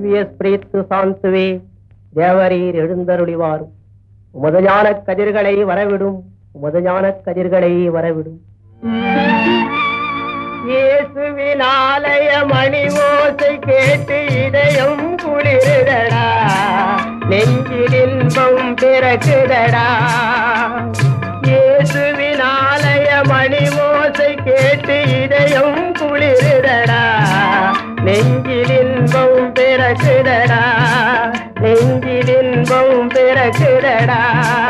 திவ்ய ஸ்பிரித்து சாந்துவே தேவரீர் எழுந்தருளிவாரும் உமது ஞான கதிர்களை வரவிடும் உமது ஞான கதிர்களை வரவிடும் இயேசுவின் ஆலய மணி ஓசை கேட்டு இதயம் குளிருதடா நெஞ்சில் இன்பம் பிறக்குதடா இயேசுவின் ஆலய மணி ஓசை கேட்டு இதயம் குளிருதடா நெஞ்சில் இன்பம் பிறக்குதடா நெஞ்சில் இன்பம் பிறக்குதடா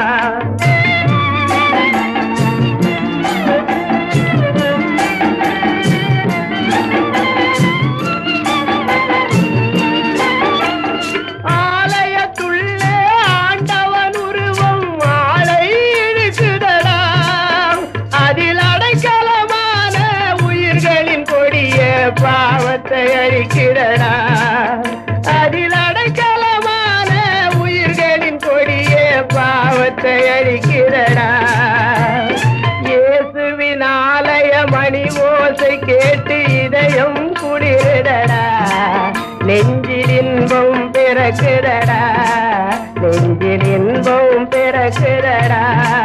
ஆலயத்துள்ளே ஆண்டவன் உருவம் ஆளை இழுக்குதடா அதில் அடைக்கலமான உயிர்களின் கொடிய பாவத்தை அழிக்கிறடா அதில் அடைக்கலமான உயிர்களின் கொடிய பாவத்தை அழிக்கிறடா இயேசுவின் ஆலய மணி ஓசை கேட்டு இதயம் குளிரடா நெஞ்சில் இன்பம் பிறக்குதடா நெஞ்சில் இன்பம் பிறக்குதடா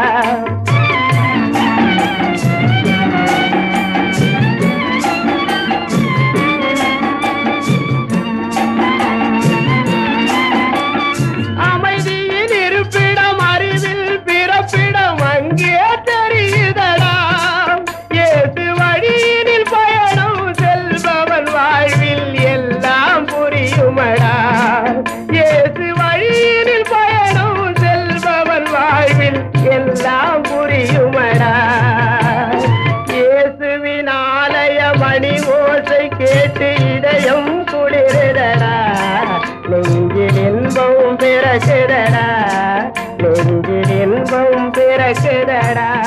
அமைதியின் இருப்பிடம் அறிவில் பிறப்பிடம் அங்கே தெரியுதடா ஏசு வழியினில் பயணம் செல்பவன் வாழ்வில் எல்லாம் புரியுமடா ஏசு வழியினில் பயணம் செல்பவன் வாழ்வில் எல்லாம் புரியுமடா இயேசுவின் ஆலய மணி ஓசை கேட்டு இதயம் குளிரடா நெஞ்சில் இன்பம் பிறக்குதடா நெஞ்சில் இன்பம் பிறக்குதடா